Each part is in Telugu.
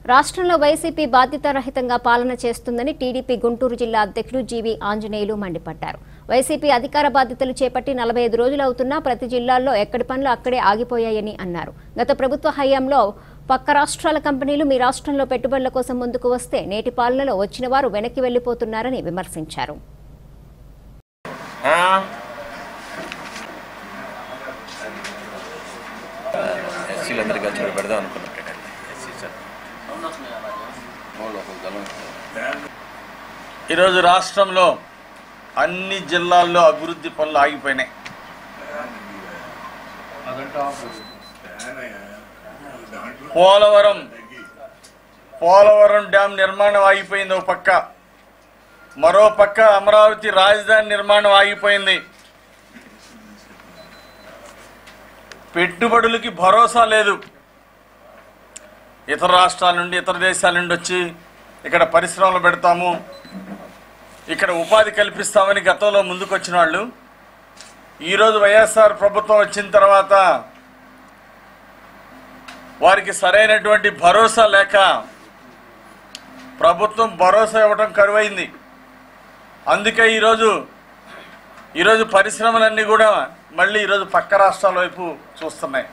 రాష్ట్రంలో వైసీపీ బాధ్యతారహితంగా పాలన చేస్తుందని టీడీపీ గుంటూరు జిల్లా అధ్యక్షులు జీవీ ఆంజనేయులు మండిపడ్డారు వైసీపీ అధికార బాధ్యతలు చేపట్టి నలభై ఐదు రోజులు అవుతున్నా ప్రతి జిల్లాల్లో ఎక్కడి పనులు అక్కడే ఆగిపోయాయని అన్నారు గత ప్రభుత్వ హయాంలో పక్క రాష్ట్రాల కంపెనీలు మీ రాష్ట్రంలో పెట్టుబడుల కోసం ముందుకు వస్తే నేటి పాలనలో వచ్చిన వారు వెనక్కి వెళ్లిపోతున్నారని విమర్శించారు ఎస్సీలందరికీ కలిసి ఒకటి పెడదాం అనుకున్నాం ఎస్సీ సార్ ఈరోజు రాష్ట్రంలో అన్ని జిల్లాల్లో అభివృద్ధి పనులు ఆగిపోయినాయి పోలవరం పోలవరం డ్యాం నిర్మాణం ఆగిపోయింది ఒక పక్క మరో పక్క అమరావతి రాజధాని నిర్మాణం ఆగిపోయింది పెట్టుబడులకి భరోసా లేదు ఇతర రాష్ట్రాల నుండి ఇతర దేశాల నుండి వచ్చి ఇక్కడ పరిశ్రమలు పెడతాము ఇక్కడ ఉపాధి కల్పిస్తామని గతంలో ముందుకు వచ్చిన వాళ్ళు ఈరోజు వైఎస్ఆర్ ప్రభుత్వం వచ్చిన తర్వాత వారికి సరైనటువంటి భరోసా లేక ప్రభుత్వం భరోసా ఇవ్వడం కరువైంది అందుకే ఈరోజు ఈరోజు పరిశ్రమలన్నీ కూడా మళ్ళీ ఈరోజు పక్క రాష్ట్రాల వైపు చూస్తున్నాయి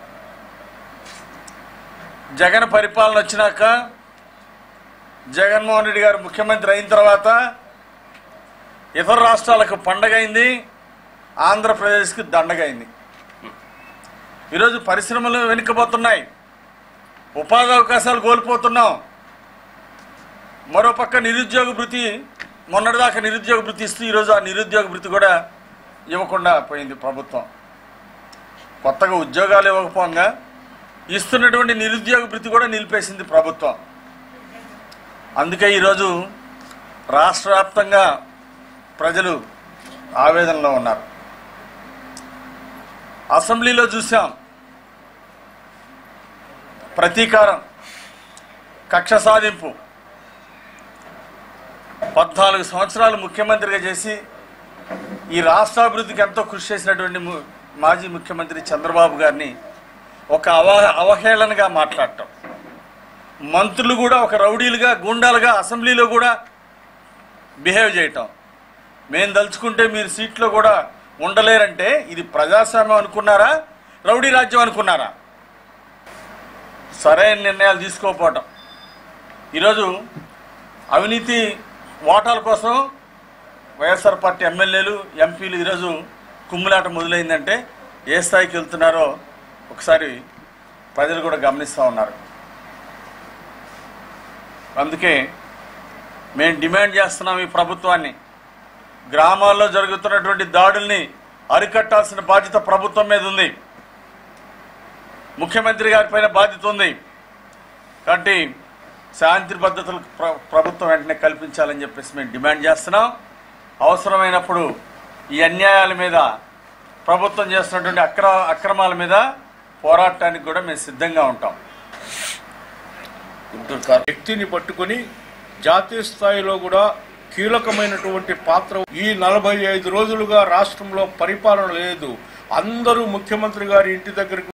జగన్ పరిపాలన వచ్చినాక జగన్మోహన్ రెడ్డి గారు ముఖ్యమంత్రి అయిన తర్వాత ఇతర రాష్ట్రాలకు పండగైంది ఆంధ్రప్రదేశ్కి దండగైంది ఈరోజు పరిశ్రమలు వెనుకబోతున్నాయి ఉపాధి అవకాశాలు కోల్పోతున్నాం మరోపక్క నిరుద్యోగ భృతి మొన్నటిదాకా నిరుద్యోగ భృతి ఇస్తూ ఈరోజు ఆ నిరుద్యోగ భృతి కూడా ఇవ్వకుండా పోయింది ప్రభుత్వం కొత్తగా ఉద్యోగాలు ఇవ్వకపోగా ఇస్తున్నటువంటి నిరుద్యోగ భృతి కూడా నిలిపేసింది ప్రభుత్వం అందుకే ఈరోజు రాష్ట్ర వ్యాప్తంగా ప్రజలు ఆవేదనలో ఉన్నారు అసెంబ్లీలో చూసాం ప్రతీకారం కక్ష సాధింపు పద్నాలుగు సంవత్సరాలు ముఖ్యమంత్రిగా చేసి ఈ రాష్ట్రాభివృద్ధికి ఎంతో కృషి చేసినటువంటి ము- మాజీ ముఖ్యమంత్రి చంద్రబాబు గారిని ఒక అవ అవహేళనగా మాట్లాడటం మంత్రులు కూడా ఒక రౌడీలుగా గుండాలుగా అసెంబ్లీలో కూడా బిహేవ్ చేయటం మేము దలుచుకుంటే మీరు సీట్లో కూడా ఉండలేరంటే ఇది ప్రజాస్వామ్యం అనుకున్నారా రౌడీ రాజ్యం అనుకున్నారా సరైన నిర్ణయాలు తీసుకోకపోవటం ఈరోజు అవినీతి ఓటాల కోసం వైఎస్ఆర్ పార్టీ ఎమ్మెల్యేలు ఎంపీలు ఈరోజు కుమ్ములాట మొదలైందంటే ఏ స్థాయికి వెళ్తున్నారో ఒకసారి ప్రజలు కూడా గమనిస్తూ ఉన్నారు అందుకే మేము డిమాండ్ చేస్తున్నాం ఈ ప్రభుత్వాన్ని గ్రామాల్లో జరుగుతున్నటువంటి దాడుల్ని అరికట్టాల్సిన బాధ్యత ప్రభుత్వం మీద ఉంది ముఖ్యమంత్రి గారి పైన బాధ్యత ఉంది కాబట్టి శాంతి భద్రతలు ప్ర- ప్రభుత్వం వెంటనే కల్పించాలని చెప్పేసి మేము డిమాండ్ చేస్తున్నాం అవసరమైనప్పుడు ఈ అన్యాయాల మీద ప్రభుత్వం చేస్తున్నటువంటి అక్ర అక్రమాల మీద పోరాటానికి కూడా మేము సిద్ధంగా ఉంటాం గుంటూరు కార్ వ్యక్తిని పట్టుకొని జాతీయ స్థాయిలో కూడా కీలకమైనటువంటి పాత్ర ఈ నలభై ఐదు రోజులుగా రాష్ట్రంలో పరిపాలన లేదు అందరూ ముఖ్యమంత్రి గారి ఇంటి దగ్గరికి